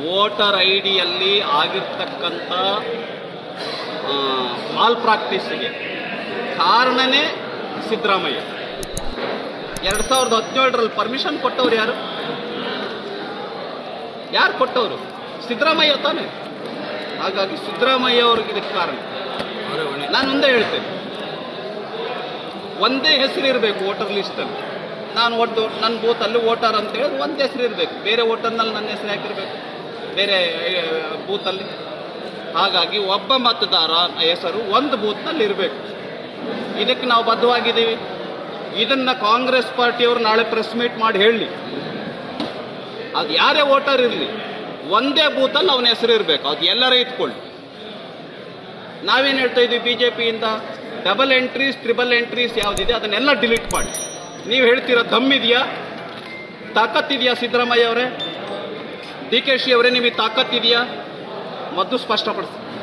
voter I ಡಿಯಲ್ಲಿ ಆಗಿರ್ತಕ್ಕಂಥ mall ಪ್ರಾಕ್ಟೀಸಿಗೆ ಕಾರಣನೇ ಸಿದ್ದರಾಮಯ್ಯ ಎರಡು ಸಾವಿರದ ಹದಿನೇಳರಲ್ಲಿ ಪರ್ಮಿಷನ್ ಕೊಟ್ಟವ್ರು ಯಾರು ಯಾರು ಕೊಟ್ಟವರು ಸಿದ್ದರಾಮಯ್ಯ ತಾನೆ ಹಾಗಾಗಿ ಸಿದ್ದರಾಮಯ್ಯ ಅವ್ರಿಗೆ ಇದಕ್ಕೆ ಕಾರಣ ನಾನು ಒಂದೇ ಹೇಳ್ತೇನೆ ಒಂದೇ ಹೆಸರು ಇರಬೇಕು ವೋಟರ್ ಲಿಸ್ಟಲ್ಲಿ ನಾನು ಒಟ್ಟು ನನ್ನ ಬೂತಲ್ಲಿ ವೋಟರ್ ಅಂತ ಹೇಳಿ ಒಂದೇ ಹೆಸರು ಇರಬೇಕು ಬೇರೆ ವೋಟರ್ನಲ್ಲಿ ನನ್ನ ಹೆಸರು ಹಾಕಿರ್ಬೇಕು ಬೇರೆ ಬೂತಲ್ಲಿ ಹಾಗಾಗಿ ಒಬ್ಬ ಮತದಾರ ಹೆಸರು ಒಂದು ಬೂತ್ನಲ್ಲಿ ಇರಬೇಕು ಇದಕ್ಕೆ ನಾವು ಬದ್ಧವಾಗಿದ್ದೀವಿ ಇದನ್ನ ಕಾಂಗ್ರೆಸ್ ಪಾರ್ಟಿಯವರು ನಾಳೆ ಪ್ರೆಸ್ ಮೀಟ್ ಮಾಡಿ ಹೇಳಲಿ ಅದು ಯಾರೇ ವೋಟರ್ ಇರಲಿ ಒಂದೇ ಬೂತಲ್ಲಿ ಅವನ ಹೆಸರು ಇರಬೇಕು ಅದು ಎಲ್ಲರೇ ಇಟ್ಕೊಳ್ಳಿ ನಾವೇನು ಹೇಳ್ತಾ ಇದ್ದೀವಿ ಬಿ ಜೆ ಪಿಯಿಂದ ಡಬಲ್ ಎಂಟ್ರೀಸ್ ಟ್ರಿಬಲ್ ಎಂಟ್ರೀಸ್ ಯಾವುದಿದೆ ಅದನ್ನೆಲ್ಲ ಡಿಲೀಟ್ ಮಾಡಿ ನೀವು ಹೇಳ್ತೀರಾ ದಮ್ಮಿದೆಯಾ ತಾಕತ್ತಿದೆಯಾ ಸಿದ್ದರಾಮಯ್ಯ ಅವರೇ ಡಿ ಕೆ ಶಿ ಅವರೇ ನಿಮಗೆ ತಾಕತ್ತಿದೆಯಾ ಮೊದಲು ಸ್ಪಷ್ಟಪಡಿಸಿ